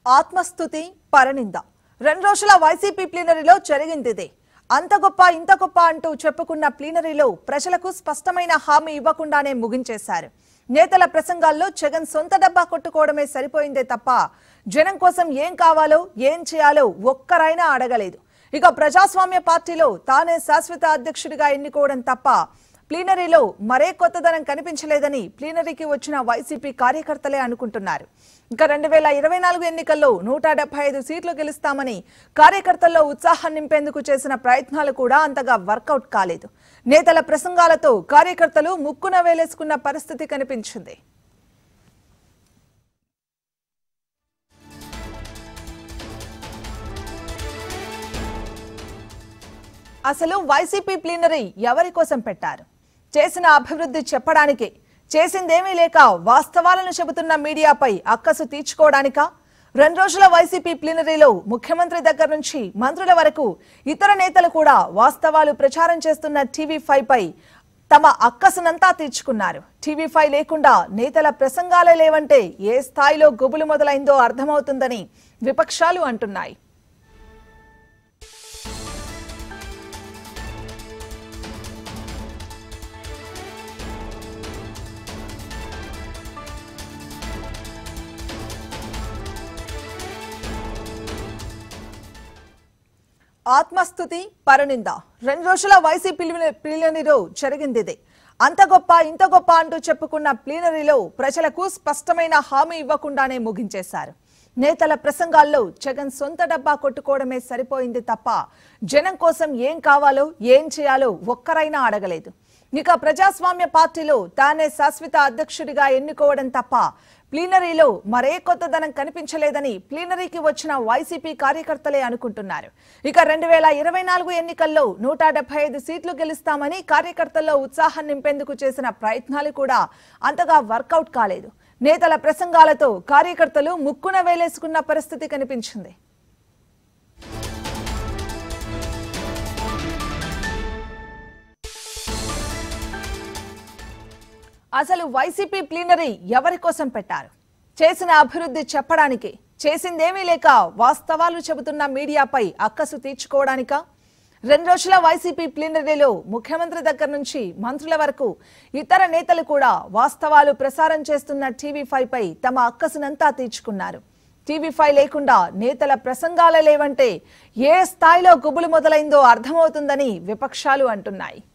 ఆత్మస్థుతి పరనింద రెండు రోజుల వైసీపీ ప్లీనరీలో జరిగింది ఇదే అంత గొప్ప ఇంత గొప్ప అంటూ చెప్పుకున్న ప్లీనరీలో ప్రజలకు స్పష్టమైన హామీ ఇవ్వకుండానే ముగించేశారు నేతల ప్రసంగాల్లో జగన్ సొంత డబ్బా కొట్టుకోవడమే సరిపోయిందే తప్ప జనం కోసం ఏం కావాలో ఏం చేయాలో ఒక్కరైనా అడగలేదు ఇక ప్రజాస్వామ్య పార్టీలో తానే శాశ్వత అధ్యక్షుడిగా ఎన్నుకోవడం తప్ప ప్లీనరీలో మరే కొత్తదనం కనిపించలేదని ప్లీనరీకి వచ్చిన వైసీపీ కార్యకర్తలే అనుకుంటున్నారు ఇంకా రెండు వేల ఇరవై నాలుగు ఎన్నికల్లో నూట డెబ్బై ఐదు సీట్లు గెలుస్తామని కార్యకర్తల్లో ఉత్సాహం నింపేందుకు చేసిన ప్రయత్నాలు కూడా అంతగా వర్కౌట్ కాలేదు నేతల ప్రసంగాలతో కార్యకర్తలు ముక్కున వేలేసుకున్న పరిస్థితి కనిపించింది అసలు వైసీపీ ప్లీనరీ ఎవరి కోసం పెట్టారు చేసిన అభివృద్ధి చెప్పడానికే చేసిందేమీ లేక వాస్తవాలను చెబుతున్న మీడియాపై అక్కసు తీర్చుకోవడానికా రెండు రోజుల వైసీపీ ప్లీనరీలో ముఖ్యమంత్రి దగ్గర నుంచి మంత్రుల వరకు ఇతర నేతలు కూడా వాస్తవాలు ప్రచారం చేస్తున్న టీవీ ఫైవ్ పై తమ అక్కసునంతా తీర్చుకున్నారు టీవీ ఫైవ్ లేకుండా నేతల ప్రసంగాలే లేవంటే ఏ స్థాయిలో గుబులు మొదలైందో అర్థమవుతుందని విపక్షాలు అంటున్నాయి ఆత్మస్థుతి పరనింద రెండు రోజుల వైసీపీ ప్లీనరీలో జరిగింది ఇదే అంత గొప్ప ఇంత గొప్ప అంటూ చెప్పుకున్న ప్లీనరీలో ప్రజలకు స్పష్టమైన హామీ ఇవ్వకుండానే ముగించేశారు నేతల ప్రసంగాల్లో జగన్ సొంత డబ్బా కొట్టుకోవడమే సరిపోయింది తప్ప జనం కోసం ఏం కావాలో ఏం చేయాలో ఒక్కరైనా అడగలేదు ఇక ప్రజాస్వామ్య పార్టీలో తానే శాశ్వత అధ్యక్షుడిగా ఎన్నుకోవడం తప్ప ప్లీనరీలో మరే కొత్తదనం కనిపించలేదని ప్లీనరీకి వచ్చిన వైసీపీ కార్యకర్తలే అనుకుంటున్నారు ఇక రెండు వేల ఇరవై నాలుగు ఎన్నికల్లో నూట డెబ్బై ఐదు సీట్లు గెలుస్తామని కార్యకర్తల్లో ఉత్సాహం నింపేందుకు చేసిన ప్రయత్నాలు కూడా అంతగా వర్కౌట్ కాలేదు నేతల ప్రసంగాలతో కార్యకర్తలు ముక్కున వేలేసుకున్న పరిస్థితి కనిపించింది అసలు వైసీపీ ప్లీనరీ ఎవరి కోసం పెట్టారు చేసిన అభివృద్ధి చెప్పడానికే చేసిందేమీ లేక వాస్తవాలు చెబుతున్న మీడియాపై అక్కసు తీర్చుకోవడానికా రెండు రోజుల వైసీపీ ప్లీనరీలో ముఖ్యమంత్రి దగ్గర నుంచి మంత్రుల వరకు ఇతర నేతలు కూడా వాస్తవాలు ప్రసారం చేస్తున్న టీవీ ఫైవ్ పై తమ అక్కసునంతా తీర్చుకున్నారు టీవీ ఫైవ్ లేకుండా నేతల ప్రసంగాలే లేవంటే ఏ స్థాయిలో గుబులు మొదలైందో అర్థమవుతుందని విపక్షాలు అంటున్నాయి